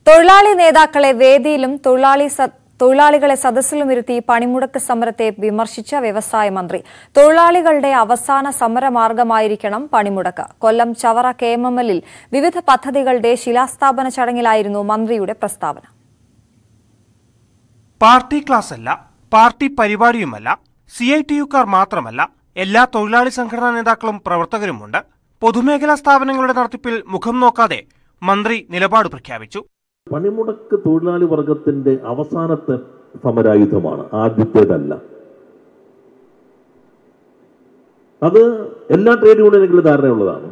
തൊഴിലാളി നേതാക്കളെ വേദിയിലും തൊഴിലാളി സ- തൊഴിലാളികളെ സദസ്സിലും ഇരുത്തി പണിമുടക്ക് സമരത്തെ വിമർശിച്ച വ്യവസായ മന്ത്രി തൊഴിലാളികളുടെ അവസാന സമരമാർഗമായിരിക്കണം പണിമുടക്ക് Kollam Chavara K M M എല്ലിൽ വിവിധ പദ്ധതികളുടെ ശിലാസ്ഥാപന ചടങ്ങിലായിരുന്നു മന്ത്രിയുടെ പ്രസ്താവന പാർട്ടി ക്ലാസ് അല്ല പാർട്ടി പരിപാടിയുമല്ല സി ഐ ടി യുക്കാർ മാത്രമല്ല എല്ലാ തൊഴിലാളി സംഘടനാ നേതാക്കളും പ്രവർത്തകരുമുണ്ട് പൊതുമേഖലാ സ്ഥാപനങ്ങളുടെ നടത്തിപ്പിൽ മുഖം നോക്കാതെ മന്ത്രി നിലപാട് പ്രഖ്യാപിച്ചു പണിമുടക്ക് തൊഴിലാളി വർഗത്തിന്റെ അവസാനത്തെ സമരായുധമാണ് ആദ്യത്തേതല്ല അത് എല്ലാ ട്രേഡ് യൂണിയനുകളും ധാരണയുള്ളതാണ്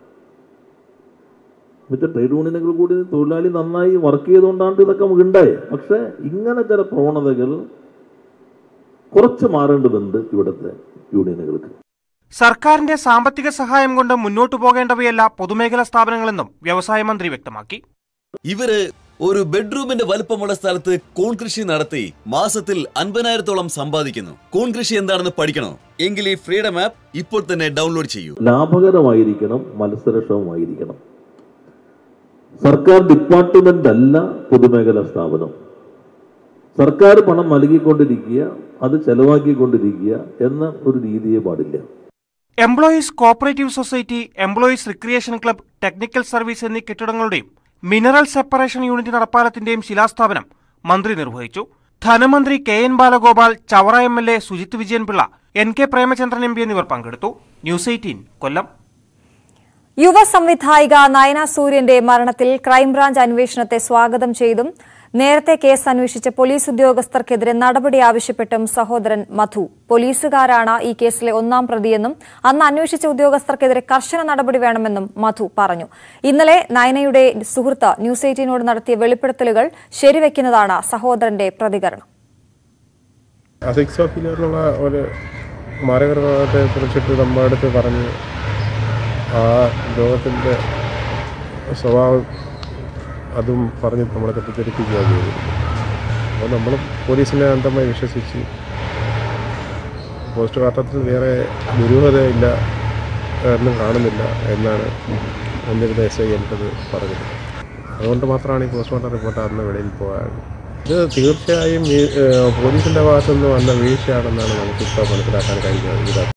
മറ്റേ ട്രേഡ് യൂണിയനുകൾ കൂടി തൊഴിലാളി നന്നായി വർക്ക് ചെയ്തുകൊണ്ടാണ് ഇതൊക്കെ നമുക്ക് ഉണ്ടായത് പക്ഷെ ഇങ്ങനെ ചില പ്രവണതകൾ കുറച്ച് മാറേണ്ടതുണ്ട് ഇവിടുത്തെ യൂണിയനുകൾക്ക് സർക്കാരിന്റെ സാമ്പത്തിക സഹായം കൊണ്ട് മുന്നോട്ടു പോകേണ്ടവയല്ല പൊതുമേഖലാ സ്ഥാപനങ്ങളെന്നും വ്യവസായ മന്ത്രി വ്യക്തമാക്കി ഇവര് ഒരു ബെഡ്റൂമിന്റെ വലുപ്പമുള്ള സ്ഥലത്ത് കൂൺ കൃഷി നടത്തി മാസത്തിൽ അൻപതിനായിരത്തോളം സമ്പാദിക്കുന്നു കൂൺ കൃഷി എന്താണെന്ന് പഠിക്കണോ എങ്കിൽ ഈ ഫ്രീഡം ആപ്പ് ഇപ്പോൾ തന്നെ ഡൗൺലോഡ് ചെയ്യൂ ലാഭകരമായിരിക്കണം മത്സരക്ഷമമായിരിക്കണം സർക്കാർ ഡിപ്പാർട്ട്മെന്റ് അല്ല പൊതുമേഖലാ സ്ഥാപനം സർക്കാർ പണം നൽകിക്കൊണ്ടിരിക്കുക അത് ചെലവാക്കിക്കൊണ്ടിരിക്കുക എന്ന ഒരു രീതിയെ പാടില്ല employees cooperative society employees recreation club technical service എന്നീ കെട്ടിടങ്ങളുടെയും മിനറൽ സെപ്പറേഷൻ യൂണിറ്റ് നടപ്പാലത്തിന്റെയും ശിലാസ്ഥാപനം മന്ത്രി നിർവഹിച്ചു ധനമന്ത്രി K N Balagopal Chavara M L A Sujith Vijayan Pillai N K Premachandran M P എന്നിവർ പങ്കെടുത്തു ന്യൂസ് എയ്റ്റീൻ കൊല്ലം യുവ സംവിധായിക നയന സൂര്യന്റെ മരണത്തിൽ ക്രൈംബ്രാഞ്ച് അന്വേഷണത്തെ സ്വാഗതം ചെയ്തും നേരത്തെ കേസ് അന്വേഷിച്ച പോലീസ് ഉദ്യോഗസ്ഥർക്കെതിരെ നടപടി ആവശ്യപ്പെട്ടും സഹോദരൻ മധു പോലീസുകാരാണ് ഈ കേസിലെ ഒന്നാം പ്രതിയെന്നും അന്ന് അന്വേഷിച്ച ഉദ്യോഗസ്ഥർക്കെതിരെ കർശന നടപടി വേണമെന്നും മധു പറഞ്ഞു ഇന്നലെ നയനയുടെ സുഹൃത്ത് ന്യൂസ് എയ്റ്റീനോട് നടത്തിയ വെളിപ്പെടുത്തലുകൾ ശരിവെക്കുന്നതാണ് സഹോദരന്റെ പ്രതികരണം സിക്സ് ഓഫ് എന്നുള്ള ഒരു മാരകരോഗത്തെ കുറിച്ചിട്ട് നമ്മുടെ അടുത്ത് പറഞ്ഞ് ആ രോഗത്തിൻ്റെ സ്വഭാവം അതും പറഞ്ഞ് നമ്മളെ തെറ്റിദ്ധരിപ്പിക്കുകയാണ് ചെയ്തത് അപ്പോൾ നമ്മൾ പോലീസിനെ അന്ധമായി വിശ്വസിച്ച് പോസ്റ്റ്മോർട്ടത്തിൽ വേറെ ദുരൂഹതയില്ല ഒന്നും കാണുന്നില്ല എന്നാണ് എന്നിരുന്ന എസ് ഐ എനിക്കത് പറഞ്ഞത് അതുകൊണ്ട് മാത്രമാണ് ഈ പോസ്റ്റ്മോർട്ടം റിപ്പോർട്ട് അന്ന് വെളിയിൽ പോകാൻ ഇത് തീർച്ചയായും ഈ, ഏഹ്, പോലീസിൻ്റെ ഭാഗത്തുനിന്ന് വന്ന വീഴ്ചയാണെന്നാണ് നമുക്കിപ്പോൾ മനസ്സിലാക്കാൻ കഴിയുന്നത് ഇത്